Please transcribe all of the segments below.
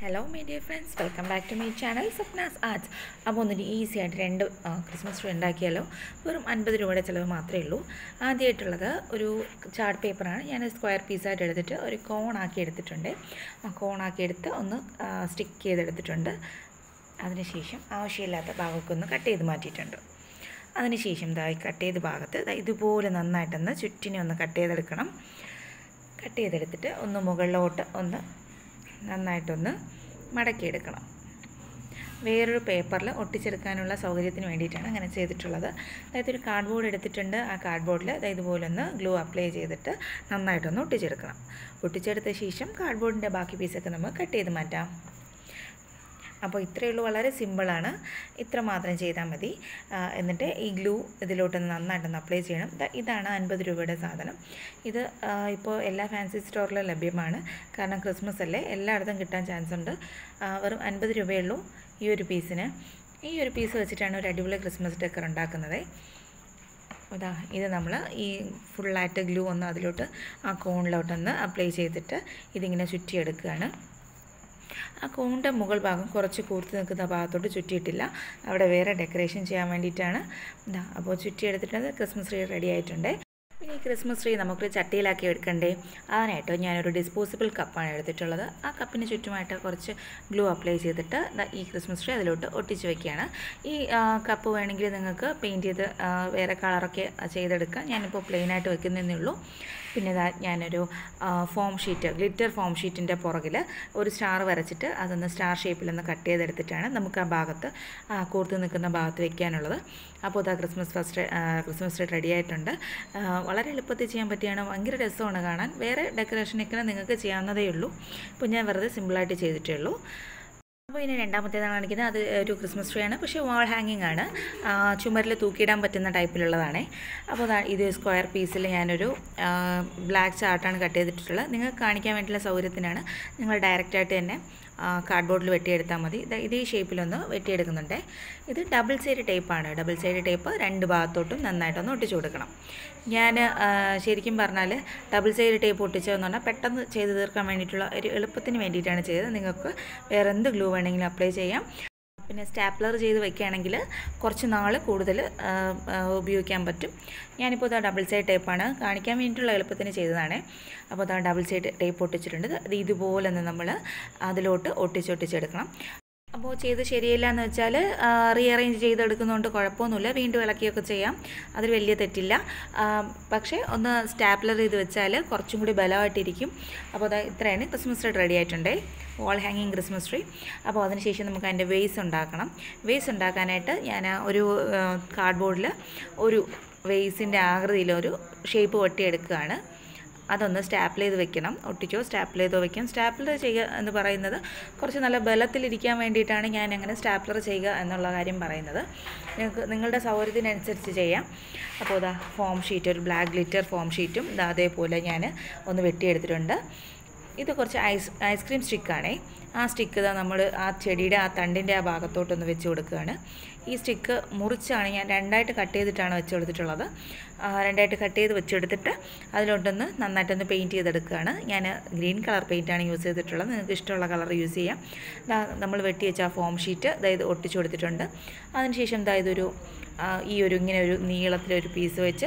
hello my dear friends welcome back to my channel Sapnas arts അപ്പോൾ ഒന്നിന് easy ആയിട്ട് രണ്ട് ആ, ക്രിസ്മസ് ട്രീ ഉണ്ടാക്കിയാലോ വെറും അൻപത് രൂപയുടെ ചിലവ് മാത്രമേ ഉള്ളൂ ആദ്യമായിട്ടുള്ളത് ഒരു ചാർട്ട് പേപ്പറാണ് ഞാൻ സ്ക്വയർ പീസായിട്ട് എടുത്തിട്ട് ഒരു കോണാക്കി എടുത്തിട്ടുണ്ട് ആ കോണാക്കി എടുത്ത് ഒന്ന് സ്റ്റിക്ക് ചെയ്തെടുത്തിട്ടുണ്ട് അതിനുശേഷം ആവശ്യമില്ലാത്ത ഭാഗമൊക്കെ ഒന്ന് കട്ട് ചെയ്ത് മാറ്റിയിട്ടുണ്ട് അതിനുശേഷം ഇതാ ഈ കട്ട് ചെയ്ത ഭാഗത്ത് ദാ ഇതുപോലെ നന്നായിട്ടൊന്ന് ചുറ്റിനെ ഒന്ന് കട്ട് ചെയ്തെടുക്കണം കട്ട് ചെയ്തെടുത്തിട്ട് ഒന്ന് മുകളിലോട്ട് ഒന്ന് നന്നായിട്ടൊന്ന് മടക്കിയെടുക്കണം വേറൊരു പേപ്പറിൽ ഒട്ടിച്ചെടുക്കാനുള്ള സൗകര്യത്തിന് വേണ്ടിയിട്ടാണ് അങ്ങനെ ചെയ്തിട്ടുള്ളത് അതായത് ഒരു കാർഡ്ബോർഡ് എടുത്തിട്ടുണ്ട് ആ കാർഡ്ബോർഡിൽ ഇതുപോലെ ഒന്ന് ഗ്ലൂ അപ്ലൈ ചെയ്തിട്ട് നന്നായിട്ടൊന്ന് ഒട്ടിച്ചെടുക്കണം ഒട്ടിച്ചെടുത്ത ശേഷം കാർഡ്ബോർഡിൻ്റെ ബാക്കി പീസൊക്കെ നമുക്ക് കട്ട് ചെയ്ത് മാറ്റാം അപ്പോൾ ഇത്രയേ ഉള്ളൂ വളരെ സിമ്പിളാണ് ഇത്ര മാത്രം ചെയ്താൽ മതി ആ, എന്നിട്ട് ഈ ഗ്ലൂ ഇതിലോട്ടൊന്ന് നന്നായിട്ടൊന്ന് അപ്ലൈ ചെയ്യണം ദാ ഇതാണ് അൻപത് രൂപയുടെ സാധനം ഇത് ആ, ഇപ്പോൾ എല്ലാ ഫാൻസി സ്റ്റോറിലും ലഭ്യമാണ് കാരണം ക്രിസ്മസ് അല്ലേ എല്ലായിടത്തും കിട്ടാൻ ചാൻസ് ഉണ്ട് ആ, വെറും അൻപത് രൂപയേ ഉള്ളൂ ഈ ഒരു പീസിന് ഈ ഒരു പീസ് വെച്ചിട്ടാണ് ഒരു അടിപൊളി ക്രിസ്മസ് ഡെക്കർ ഉണ്ടാക്കുന്നത് ഇതാ ഇത് നമ്മൾ ഈ ഫുള്ളായിട്ട് ഗ്ലൂ ഒന്ന് അതിലോട്ട് ആ കോണിലോട്ടൊന്ന് അപ്ലൈ ചെയ്തിട്ട് ഇതിങ്ങനെ ചുറ്റിയെടുക്കുകയാണ് ആ കൂണിൻ്റെ മുകൾ ഭാഗം കുറച്ച് കൂർത്ത് നിൽക്കുന്ന ഭാഗത്തോട്ട് ചുറ്റിയിട്ടില്ല അവിടെ വേറെ ഡെക്കറേഷൻ ചെയ്യാൻ വേണ്ടിയിട്ടാണ് ഇതാ അപ്പോൾ ചുറ്റിയെടുത്തിട്ട് ക്രിസ്മസ് ട്രീ റെഡി ആയിട്ടുണ്ട് പിന്നെ ഈ ക്രിസ്മസ് ട്രീ നമുക്ക് ചട്ടിയിലാക്കി എടുക്കണ്ടേ അതിനായിട്ട് ഞാനൊരു ഡിസ്പോസിബിൾ കപ്പാണ് എടുത്തിട്ടുള്ളത് ആ കപ്പിന് ചുറ്റുമായിട്ട് കുറച്ച് ഗ്ലൂ അപ്ലൈ ചെയ്തിട്ട് ദാ ഈ ക്രിസ്മസ് ട്രീ അതിലോട്ട് ഒട്ടിച്ച് വെക്കുകയാണ് ഈ ആ, കപ്പ് വേണമെങ്കിൽ നിങ്ങൾക്ക് പെയിൻറ്റ് ചെയ്ത് ആ, വേറെ കളറൊക്കെ ചെയ്തെടുക്കാം ഞാനിപ്പോൾ പ്ലെയിനായിട്ട് വെക്കുന്നതേ ഉള്ളൂ പിന്നെ ഇതാ ഞാനൊരു ആ, ഫോം ഷീറ്റ് ഗ്ലിറ്റർ ഫോം ഷീറ്റിൻ്റെ പുറകിൽ ഒരു സ്റ്റാർ വരച്ചിട്ട് അതൊന്ന് സ്റ്റാർ ഷേപ്പിലൊന്ന് കട്ട് ചെയ്തെടുത്തിട്ടാണ് നമുക്ക് ആ ഭാഗത്ത് ആ, കൂർത്ത് നിൽക്കുന്ന ഭാഗത്ത് വെക്കാനുള്ളത് അപ്പോൾ ഇതാ Christmas first Christmas tree ready ആയിട്ടുണ്ട് ആ, വളരെ എളുപ്പത്തിൽ ചെയ്യാൻ പറ്റിയാണ് ഭയങ്കര രസമാണ് കാണാൻ വേറെ ഡെക്കറേഷനൊക്കെ നിങ്ങൾക്ക് ചെയ്യാവുന്നതേ ഉള്ളൂ ഇപ്പോൾ ഞാൻ വെറുതെ സിമ്പിളായിട്ട് ചെയ്തിട്ടേ ഉള്ളൂ അപ്പോൾ ഇനി രണ്ടാമത്തേതാണ് കാണിക്കുന്നത് അത് ഒരു ക്രിസ്മസ് ട്രീ ആണ് പക്ഷേ വാൾ ഹാങ്ങിങ് ആണ് ചുമരിൽ തൂക്കിയിടാൻ പറ്റുന്ന ടൈപ്പിലുള്ളതാണ് അപ്പോൾ ദാ ഇത് സ്ക്വയർ പീസിൽ ഞാനൊരു ബ്ലാക്ക് ചാർട്ടാണ് കട്ട് ചെയ്തിട്ടുള്ളത് നിങ്ങൾക്ക് കാണിക്കാൻ വേണ്ടിയുള്ള സൗകര്യത്തിനാണ് നിങ്ങൾ ഡയറക്റ്റായിട്ട് തന്നെ കാർഡ്ബോർഡിൽ വെട്ടിയെടുത്താൽ മതി ദാ ഇതേ ഷേപ്പിലൊന്ന് വെട്ടിയെടുക്കുന്നുണ്ട് ഇത് ഡബിൾ സൈഡ് ടേപ്പാണ് ഡബിൾ സൈഡ് ടേപ്പ് രണ്ട് ഭാഗത്തോട്ടും നന്നായിട്ടൊന്ന് ഒട്ടിച്ചു കൊടുക്കണം ഞാൻ ശരിക്കും പറഞ്ഞാൽ ഡബിൾ സൈഡ് ടേപ്പ് ഒട്ടിച്ചതെന്ന് പറഞ്ഞാൽ പെട്ടെന്ന് ചെയ്ത് തീർക്കാൻ വേണ്ടിയിട്ടുള്ള ഒരു എളുപ്പത്തിന് വേണ്ടിയിട്ടാണ് ചെയ്തത് നിങ്ങൾക്ക് വേറെ എന്ത് ഗ്ലൂ വേണമെങ്കിലും അപ്ലൈ ചെയ്യാം പിന്നെ സ്റ്റാപ്ലർ ചെയ്ത് വെക്കുകയാണെങ്കിൽ കുറച്ച് നാൾ കൂടുതൽ ആ, ആ, ഉപയോഗിക്കാൻ പറ്റും ഞാനിപ്പോൾ ഇതാ ഡബിൾ സൈഡ് ടേപ്പാണ് കാണിക്കാൻ വേണ്ടിയിട്ടുള്ള എളുപ്പത്തിന് ചെയ്തതാണ് അപ്പോൾ ഇതാ ഡബിൾ സൈഡ് ടേപ്പ് ഒട്ടിച്ചിട്ടുണ്ട് ഇത് ഇതുപോലെ ഒന്ന് നമ്മൾ അതിലോട്ട് ഒട്ടിച്ചൊട്ടിച്ചെടുക്കണം അപ്പോൾ ചെയ്ത് ശരിയല്ല എന്ന് വെച്ചാൽ റീഅറേഞ്ച് ചെയ്തെടുക്കുന്നതുകൊണ്ട് കുഴപ്പമൊന്നുമില്ല വീണ്ടും ഇളക്കിയൊക്കെ ചെയ്യാം അതിൽ വലിയ തെറ്റില്ല ആ, പക്ഷേ ഒന്ന് സ്റ്റാപ്ലർ ചെയ്ത് വെച്ചാൽ കുറച്ചും കൂടി ബലമായിട്ടിരിക്കും അപ്പോൾ അത് ഇത്രയാണ് ക്രിസ്മസ് ട്രീ റെഡി ആയിട്ടുണ്ടേ വാൾ ഹാങ്ങിങ് ക്രിസ്മസ് ട്രീ അപ്പോൾ അതിനുശേഷം നമുക്ക് അതിൻ്റെ വേസ് ഉണ്ടാക്കണം വേസ് ഉണ്ടാക്കാനായിട്ട് ഞാൻ ഒരു കാർഡ്ബോർഡിൽ ഒരു വേസിൻ്റെ ആകൃതിയിലൊരു ഷേപ്പ് വെട്ടിയെടുക്കുകയാണ് അതൊന്ന് സ്റ്റാപ്പിൾ ചെയ്ത് വെക്കണം ഒട്ടിച്ചോ സ്റ്റാപ്പിൾ ചെയ്തോ വെക്കാം സ്റ്റാപ്പിൾ ചെയ്യുക എന്ന് പറയുന്നത് കുറച്ച് നല്ല ബലത്തിലിരിക്കാൻ വേണ്ടിയിട്ടാണ് ഞാൻ അങ്ങനെ സ്റ്റാപ്ലർ ചെയ്യുക എന്നുള്ള കാര്യം പറയുന്നത് നിങ്ങൾക്ക് നിങ്ങളുടെ സൗകര്യത്തിനനുസരിച്ച് ചെയ്യാം അപ്പോൾ ഇതാ ഫോം ഷീറ്റ് ഒരു ബ്ലാക്ക് ഗ്ലിറ്റർ ഫോം ഷീറ്റും ഇതാ അതേപോലെ ഞാൻ ഒന്ന് വെട്ടിയെടുത്തിട്ടുണ്ട് ഇത് കുറച്ച് ഐസ് ഐസ്ക്രീം സ്റ്റിക്കാണേ ആ സ്റ്റിക്ക് ഇതാ നമ്മൾ ആ ചെടിയുടെ ആ തണ്ടിൻ്റെ ആ ഭാഗത്തോട്ടൊന്ന് വെച്ച് കൊടുക്കുകയാണ് ഈ സ്റ്റിക്ക് മുറിച്ചാണ് ഞാൻ രണ്ടായിട്ട് കട്ട് ചെയ്തിട്ടാണ് വെച്ച് കൊടുത്തിട്ടുള്ളത് ആ, രണ്ടായിട്ട് കട്ട് ചെയ്ത് വെച്ചെടുത്തിട്ട് അതിലോട്ടൊന്ന് നന്നായിട്ടൊന്ന് പെയിൻറ്റ് ചെയ്തെടുക്കുകയാണ് ഞാൻ ഗ്രീൻ കളർ പെയിൻറ്റാണ് യൂസ് ചെയ്തിട്ടുള്ളത് നിങ്ങൾക്ക് ഇഷ്ടമുള്ള കളർ യൂസ് ചെയ്യാം ദാ നമ്മൾ വെട്ടി വെച്ച ആ ഫോം ഷീറ്റ് അതായത് ഒട്ടിച്ചു കൊടുത്തിട്ടുണ്ട് അതിനുശേഷം ദാ ഇതൊരു ആ, ഈ ഒരു ഇങ്ങനെ ഒരു നീളത്തിലൊരു പീസ് വെച്ച്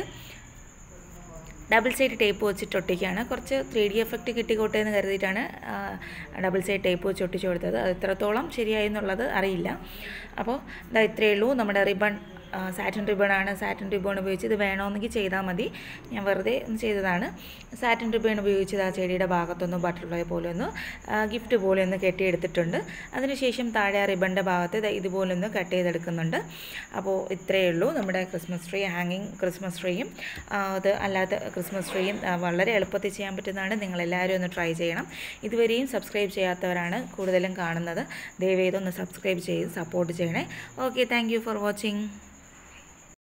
ഡബിൾ സൈഡ് ടേപ്പ് വെച്ചിട്ട് ഒട്ടിക്കുകയാണ് കുറച്ച് ത്രീ ഡി എഫക്റ്റ് കിട്ടിക്കോട്ടെ എന്ന് കരുതിയിട്ടാണ് ആ, ഡബിൾ സൈഡ് ടേപ്പ് വെച്ച് ഒട്ടിച്ച് കൊടുത്തത് അത് എത്രത്തോളം ശരിയായി എന്നുള്ളത് അറിയില്ല അപ്പോൾ ഇതാ ഇത്രയേ ഉള്ളൂ നമ്മുടെ റിബൺ സാറ്റിൻ റിബണാണ് സാറ്റിൻ റിബൺ ഉപയോഗിച്ച് ഇത് വേണമെന്നെങ്കിൽ ചെയ്താൽ മതി ഞാൻ വെറുതെ ഒന്ന് ചെയ്തതാണ് സാറ്റിൻ റിബൺ ഉപയോഗിച്ച് ആ ചെടിയുടെ ഭാഗത്തൊന്ന് ബട്ടർഫ്ലൈ പോലെ ഒന്ന് ഗിഫ്റ്റ് പോലെ ഒന്ന് കെട്ടിയെടുത്തിട്ടുണ്ട് അതിനുശേഷം താഴെ ആ റിബണിൻ്റെ ഭാഗത്ത് ദാ ഇതുപോലെ ഒന്ന് കട്ട് ചെയ്തെടുക്കുന്നുണ്ട് അപ്പോൾ ഇത്രയേ ഉള്ളൂ നമ്മുടെ ക്രിസ്മസ് ട്രീ ഹാങ്ങിങ് ക്രിസ്മസ് ട്രീയും ആ, അത് അല്ലാത്ത ക്രിസ്മസ് ട്രീയും ആ, വളരെ എളുപ്പത്തിൽ ചെയ്യാൻ പറ്റുന്നതാണ് നിങ്ങളെല്ലാവരും ഒന്ന് ട്രൈ ചെയ്യണം ഇതുവരെയും സബ്സ്ക്രൈബ് ചെയ്യാത്തവരാണ് കൂടുതലും കാണുന്നത് ദയവേദം ഒന്ന് സബ്സ്ക്രൈബ് ചെയ്ത് സപ്പോർട്ട് ചെയ്യണേ okay thank you for watching